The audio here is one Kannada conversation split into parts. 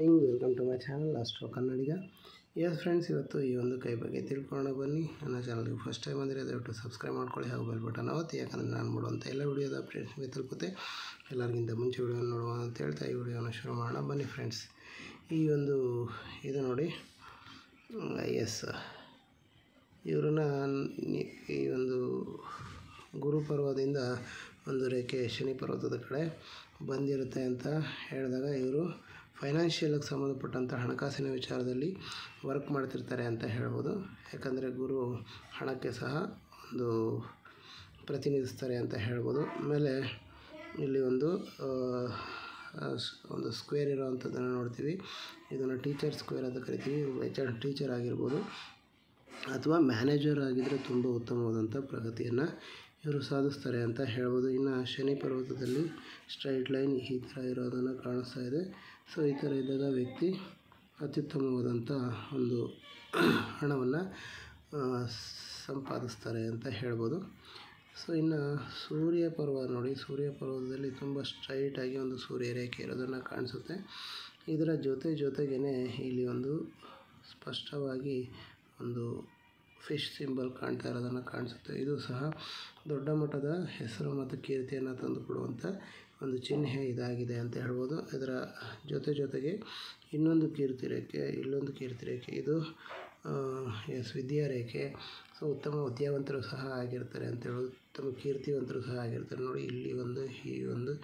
welcome to my channel astro Kannadiga yes friends ಇವತ್ತು ಈ ಒಂದು ಕೈ ಬಗ್ಗೆ ತಿಳ್ಕೊಳ್ಳೋಣ ಬನ್ನಿ ನನ್ನ ಚಾನಲ್ಗೆ ಫಸ್ಟ್ ಟೈಮ್ ಅಂದರೆ ದಯವಿಟ್ಟು ಸಬ್ಸ್ಕ್ರೈಬ್ ಮಾಡ್ಕೊಳ್ಳಿ ಹಾಗೂ ಬೆಲ್ ಬಟನ್ ಅವತ್ತಿ ಯಾಕಂದರೆ ನಾನು ಮಾಡುವಂಥ ಎಲ್ಲ ವಿಡಿಯೋದ ಅಪ್ಡೇಟ್ ನಿಮಗೆ ತಲುಪುತ್ತೆ ಎಲ್ಲರಿಗಿಂತ ಮುಂಚೆ ವಿಡಿಯೋ ನೋಡುವ ಅಂತ ಹೇಳ್ತಾ ಈ ವಿಡಿಯೋನ ಶುರು ಮಾಡೋಣ ಬನ್ನಿ ಫ್ರೆಂಡ್ಸ್ ಈ ಒಂದು ಇದು ನೋಡಿ ಎಸ್ ಇವ್ರನ್ನ ನಿ- ಈ ಒಂದು ಗುರು ಪರ್ವದಿಂದ ಒಂದು ರೇಖೆ ಶನಿ ಪರ್ವತದ ಕಡೆ ಬಂದಿರುತ್ತೆ ಅಂತ ಹೇಳಿದಾಗ ಇವರು ಫೈನಾನ್ಷಿಯಲ್ಗೆ ಸಂಬಂಧಪಟ್ಟಂಥ ಹಣಕಾಸಿನ ವಿಚಾರದಲ್ಲಿ ವರ್ಕ್ ಮಾಡ್ತಿರ್ತಾರೆ ಅಂತ ಹೇಳ್ಬೋದು ಯಾಕಂದರೆ ಗುರು ಹಣಕ್ಕೆ ಸಹ ಒಂದು ಪ್ರತಿನಿಧಿಸ್ತಾರೆ ಅಂತ ಹೇಳ್ಬೋದು ಆಮೇಲೆ ಇಲ್ಲಿ ಒಂದು ಆ, ಆ, ಸ್- ಒಂದು ಸ್ಕ್ವೇರ್ ಇರೋವಂಥದ್ದನ್ನು ನೋಡ್ತೀವಿ ಇದನ್ನು ಟೀಚರ್ ಸ್ಕ್ವೇರ್ ಅಂತ ಕರಿತೀವಿ ಎಚ್ ಆರ್ ಟೀಚರ್ ಆಗಿರ್ಬೋದು ಅಥವಾ ಮ್ಯಾನೇಜರ್ ಆಗಿದ್ದರೆ ತುಂಬ ಉತ್ತಮವಾದಂಥ ಪ್ರಗತಿಯನ್ನು ಇವರು ಸಾಧಿಸ್ತಾರೆ ಅಂತ ಹೇಳ್ಬೋದು ಇನ್ನು ಶನಿ ಪರ್ವತದಲ್ಲಿ ಸ್ಟ್ರೈಟ್ ಲೈನ್ ಈ ಥರ ಇರೋದನ್ನು ಕಾಣಿಸ್ತಾ ಇದೆ ಸೊ ಈ ಥರ ಇದ್ದಾಗ ವ್ಯಕ್ತಿ ಅತ್ಯುತ್ತಮವಾದಂಥ ಒಂದು ಹಣವನ್ನು ಸಂಪಾದಿಸ್ತಾರೆ ಅಂತ ಹೇಳ್ಬೋದು ಸೊ ಇನ್ನು ಸೂರ್ಯ ಪರ್ವ ನೋಡಿ ಸೂರ್ಯ ಪರ್ವತದಲ್ಲಿ ತುಂಬ ಸ್ಟ್ರೈಟಾಗಿ ಒಂದು ಸೂರ್ಯ ರೇಖೆ ಇರೋದನ್ನು ಕಾಣಿಸುತ್ತೆ ಇದರ ಜೊತೆ ಜೊತೆಗೇ ಇಲ್ಲಿ ಒಂದು ಸ್ಪಷ್ಟವಾಗಿ ಒಂದು ಫಿಶ್ ಸಿಂಬಲ್ ಕಾಣ್ತಾ ಇರೋದನ್ನು ಕಾಣಿಸುತ್ತೆ ಇದು ಸಹ ದೊಡ್ಡ ಮಟ್ಟದ ಹೆಸರು ಮತ್ತು ಕೀರ್ತಿಯನ್ನು ತಂದುಕೊಡುವಂಥ ಒಂದು ಚಿಹ್ನೆ ಇದಾಗಿದೆ ಅಂತ ಹೇಳ್ಬೋದು ಇದರ ಜೊತೆ ಜೊತೆಗೆ ಇನ್ನೊಂದು ಕೀರ್ತಿ ರೇಖೆ ಇಲ್ಲೊಂದು ಕೀರ್ತಿ ರೇಖೆ ಇದು ಎಸ್ ವಿದ್ಯಾ ರೇಖೆ ಸೊ ಉತ್ತಮ ವಿದ್ಯಾವಂತರು ಸಹ ಆಗಿರ್ತಾರೆ ಅಂತ ಹೇಳೋದು ಉತ್ತಮ ಕೀರ್ತಿವಂತರು ಸಹ ಆಗಿರ್ತಾರೆ ನೋಡಿ ಇಲ್ಲಿ ಒಂದು ಈ ಒಂದು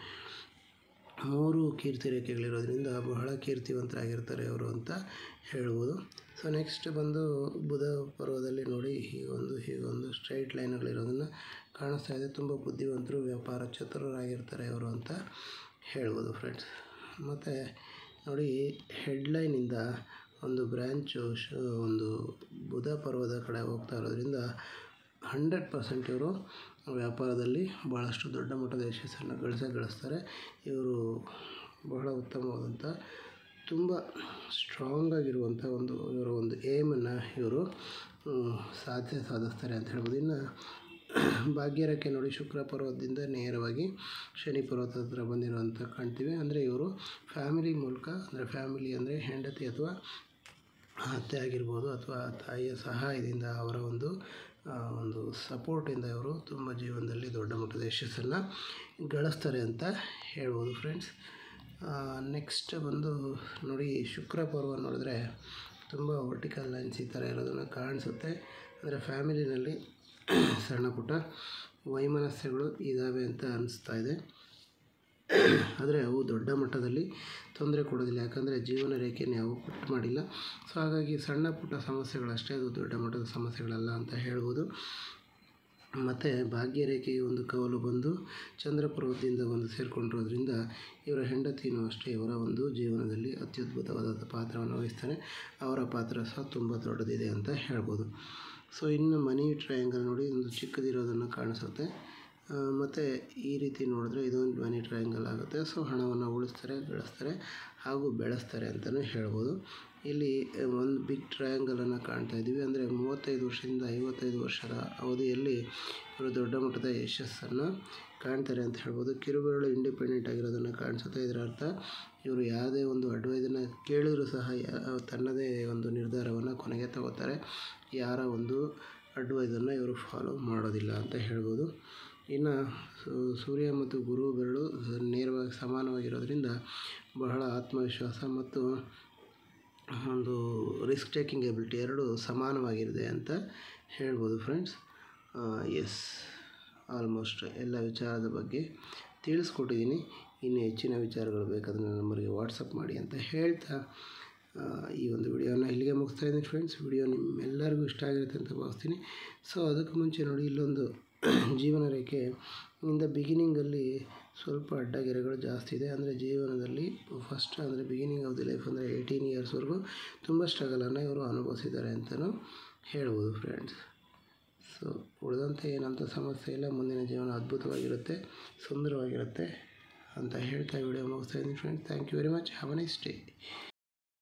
ಮೂರು ಕೀರ್ತಿ ರೇಖೆಗಳಿರೋದ್ರಿಂದ ಬಹಳ ಕೀರ್ತಿವಂತರಾಗಿರ್ತಾರೆ ಅವರು ಅಂತ ಹೇಳ್ಬೋದು ಸೊ ನೆಕ್ಸ್ಟ್ ಬಂದು ಬುಧ ಪರ್ವದಲ್ಲಿ ನೋಡಿ ಹೀಗೊಂದು ಹೀಗೊಂದು ಸ್ಟ್ರೈಟ್ ಲೈನ್ಗಳಿರೋದನ್ನು ಕಾಣಿಸ್ತಾ ಇದೆ ತುಂಬ ಬುದ್ಧಿವಂತರು ವ್ಯಾಪಾರ ಚತುರರಾಗಿರ್ತಾರೆ ಅವರು ಅಂತ ಹೇಳ್ಬೋದು ಫ್ರೆಂಡ್ಸ್ ಮತ್ತು ನೋಡಿ ಹೆಡ್ಲೈನಿಂದ ಒಂದು ಬ್ರ್ಯಾಂಚು ಶ ಒಂದು ಬುಧ ಪರ್ವದ ಕಡೆ ಹೋಗ್ತಾ ಇರೋದ್ರಿಂದ ಹಂಡ್ರೆಡ್ ಪರ್ಸೆಂಟ್ ಇವರು ವ್ಯಾಪಾರದಲ್ಲಿ ಭಾಳಷ್ಟು ದೊಡ್ಡ ಮಟ್ಟದ ಯಶಸ್ಸನ್ನು ಗಳಿಸೇ ಗಳಿಸ್ತಾರೆ ಇವರು ಬಹಳ ಉತ್ತಮವಾದಂಥ ತುಂಬ ಸ್ಟ್ರಾಂಗ್ ಆಗಿರುವಂಥ ಒಂದು ಇವರ ಒಂದು ಏಮನ್ನು ಇವರು ಮ್, ಸಾಧ್ಯ ಸಾಧಿಸ್ತಾರೆ ಅಂತ ಹೇಳ್ಬೋದು ಇನ್ನು ಭಾಗ್ಯರೇಖೆ ನೋಡಿ ಶುಕ್ರ ಪರ್ವತದಿಂದ ನೇರವಾಗಿ ಶನಿ ಪರ್ವತದ ಹತ್ರ ಬಂದಿರುವಂಥ ಕಾಣ್ತೀವಿ ಅಂದರೆ ಇವರು ಫ್ಯಾಮಿಲಿ ಮೂಲಕ ಅಂದರೆ ಫ್ಯಾಮಿಲಿ ಅಂದರೆ ಹೆಂಡತಿ ಅಥವಾ ಅತ್ತೆ ಆಗಿರ್ಬೋದು ಅಥವಾ ತಾಯಿಯ ಸಹಾಯದಿಂದ ಅವರ ಒಂದು ಆ, ಒಂದು ಸಪೋರ್ಟಿಂದ ಇವರು ತುಂಬ ಜೀವನದಲ್ಲಿ ದೊಡ್ಡ ಮಟ್ಟದ ಯಶಸ್ಸನ್ನು ಗಳಿಸ್ತಾರೆ ಅಂತ ಹೇಳ್ಬೋದು ಫ್ರೆಂಡ್ಸ್ ನೆಕ್ಸ್ಟ್ ಬಂದು ನೋಡಿ ಶುಕ್ರ ಪರ್ವ ನೋಡಿದ್ರೆ ತುಂಬ ವರ್ಟಿಕಲ್ ಲೈನ್ಸ್ ಈ ಥರ ಇರೋದನ್ನು ಕಾಣಿಸುತ್ತೆ ಅಂದರೆ ಫ್ಯಾಮಿಲಿನಲ್ಲಿ ಸಣ್ಣ ಪುಟ್ಟ ವೈಮನಸ್ಯಗಳು ಇದ್ದಾವೆ ಅಂತ ಅನಿಸ್ತಾ ಇದೆ ಆದರೆ ಅವು ದೊಡ್ಡ ಮಟ್ಟದಲ್ಲಿ ತೊಂದರೆ ಕೊಡೋದಿಲ್ಲ ಯಾಕಂದರೆ ಜೀವನ ರೇಖೆಯನ್ನು ಯಾವ ಕಟ್ ಮಾಡಿಲ್ಲ ಸೊ ಹಾಗಾಗಿ ಸಣ್ಣ ಪುಟ್ಟ ಸಮಸ್ಯೆಗಳಷ್ಟೇ ಅದು ದೊಡ್ಡ ಮಟ್ಟದ ಸಮಸ್ಯೆಗಳಲ್ಲ ಅಂತ ಹೇಳ್ಬೋದು ಮತ್ತು ಭಾಗ್ಯರೇಖೆಗೆ ಒಂದು ಕವಲು ಬಂದು ಚಂದ್ರ ಪರ್ವತದಿಂದ ಬಂದು ಸೇರಿಕೊಂಡಿರೋದ್ರಿಂದ ಇವರ ಹೆಂಡತಿನೂ ಅಷ್ಟೇ ಇವರ ಒಂದು ಜೀವನದಲ್ಲಿ ಅತ್ಯದ್ಭುತವಾದ ಪಾತ್ರವನ್ನು ವಹಿಸ್ತಾನೆ ಅವರ ಪಾತ್ರ ಸಹ ತುಂಬ ದೊಡ್ಡದಿದೆ ಅಂತ ಹೇಳ್ಬೋದು ಸೊ ಇನ್ನು ಮನಿ ಟ್ರಯಾಂಗಲ್ ನೋಡಿ ಒಂದು ಚಿಕ್ಕದಿರೋದನ್ನು ಕಾಣಿಸುತ್ತೆ ಮತ್ತು ಈ ರೀತಿ ನೋಡಿದ್ರೆ ಇದೊಂದು ಮನಿ ಟ್ರಯಾಂಗಲ್ ಆಗುತ್ತೆ ಸೊ ಹಣವನ್ನು ಉಳಿಸ್ತಾರೆ ಗಳಿಸ್ತಾರೆ ಹಾಗೂ ಬೆಳೆಸ್ತಾರೆ ಅಂತಲೂ ಹೇಳ್ಬೋದು ಇಲ್ಲಿ ಒಂದು ಬಿಗ್ ಟ್ರಯಾಂಗಲನ್ನು ಕಾಣ್ತಾ ಇದ್ದೀವಿ ಅಂದರೆ ಮೂವತ್ತೈದು ವರ್ಷದಿಂದ ಐವತ್ತೈದು ವರ್ಷದ ಅವಧಿಯಲ್ಲಿ ಇವರು ದೊಡ್ಡ ಮಟ್ಟದ ಯಶಸ್ಸನ್ನು ಕಾಣ್ತಾರೆ ಅಂತ ಹೇಳ್ಬೋದು ಕಿರುಬೆರಳು ಇಂಡಿಪೆಂಡೆಂಟ್ ಆಗಿರೋದನ್ನು ಕಾಣಿಸುತ್ತೆ ಇದರ ಅರ್ಥ ಇವರು ಯಾವುದೇ ಒಂದು ಅಡ್ವೈಸನ್ನು ಕೇಳಿದರೂ ಸಹ ಯಾ- ತನ್ನದೇ ಒಂದು ನಿರ್ಧಾರವನ್ನು ಕೊನೆಗೆ ತಗೋತಾರೆ ಯಾರ ಒಂದು ಅಡ್ವೈಸನ್ನು ಇವರು ಫಾಲೋ ಮಾಡೋದಿಲ್ಲ ಅಂತ ಹೇಳ್ಬೋದು ಇನ್ನು ಸು- ಸೂರ್ಯ ಮತ್ತು ಗುರು ಬೆರಳು ನೇರವಾಗಿ ಸಮಾನವಾಗಿರೋದ್ರಿಂದ ಬಹಳ ಆತ್ಮವಿಶ್ವಾಸ ಮತ್ತು ಒಂದು ರಿಸ್ಕ್ ಟೇಕಿಂಗ್ ಎಬಿಲಿಟಿ ಎರಡು ಸಮಾನವಾಗಿರುತ್ತೆ ಅಂತ ಹೇಳ್ಬೋದು ಫ್ರೆಂಡ್ಸ್ ಎಸ್ ಆಲ್ಮೋಸ್ಟ್ ಎಲ್ಲ ವಿಚಾರದ ಬಗ್ಗೆ ತಿಳಿಸ್ಕೊಟ್ಟಿದ್ದೀನಿ ಇನ್ನು ಹೆಚ್ಚಿನ ವಿಚಾರಗಳು ಬೇಕಾದರೆ ನನ್ನ ನಂಬರ್ಗೆ ವಾಟ್ಸಪ್ ಮಾಡಿ ಅಂತ ಹೇಳ್ತಾ ಆ, ಈ ಒಂದು ವಿಡಿಯೋನ ಇಲ್ಲಿಗೆ ಮುಗಿಸ್ತಾ ಇದ್ದೀನಿ ಫ್ರೆಂಡ್ಸ್ ವಿಡಿಯೋ ನಿಮ್ಮೆಲ್ಲರಿಗೂ ಇಷ್ಟ ಆಗಿರುತ್ತೆ ಅಂತ ಭಾವಿಸ್ತೀನಿ ಸೊ ಅದಕ್ಕೆ ಮುಂಚೆ ನೋಡಿ ಇಲ್ಲೊಂದು ಜೀವನ ರೇಖೆ ಇಂದ ಬಿಗಿನಿಂಗಲ್ಲಿ ಸ್ವಲ್ಪ ಅಡ್ಡಗೆರೆಗಳು ಜಾಸ್ತಿ ಇದೆ ಅಂದರೆ ಜೀವನದಲ್ಲಿ ಫಸ್ಟ್ ಅಂದರೆ ಬಿಗಿನಿಂಗ್ ಆಫ್ ದಿ ಲೈಫ್ ಅಂದರೆ ಏಯ್ಟೀನ್ ಇಯರ್ಸ್ವರೆಗೂ ತುಂಬ ಸ್ಟ್ರಗಲನ್ನು ಇವರು ಅನುಭವಿಸಿದ್ದಾರೆ ಅಂತಲೂ ಹೇಳ್ಬೋದು ಫ್ರೆಂಡ್ಸ್ ಸೊ ಉಳಿದಂತೆ ಏನಂತ ಸಮಸ್ಯೆ ಇಲ್ಲ ಮುಂದಿನ ಜೀವನ ಅದ್ಭುತವಾಗಿರುತ್ತೆ ಸುಂದರವಾಗಿರುತ್ತೆ ಅಂತ ಹೇಳ್ತಾ ವಿಡಿಯೋ ಮುಗಿಸ್ತಾ ಇದ್ದೀನಿ friends thank you very much have a nice day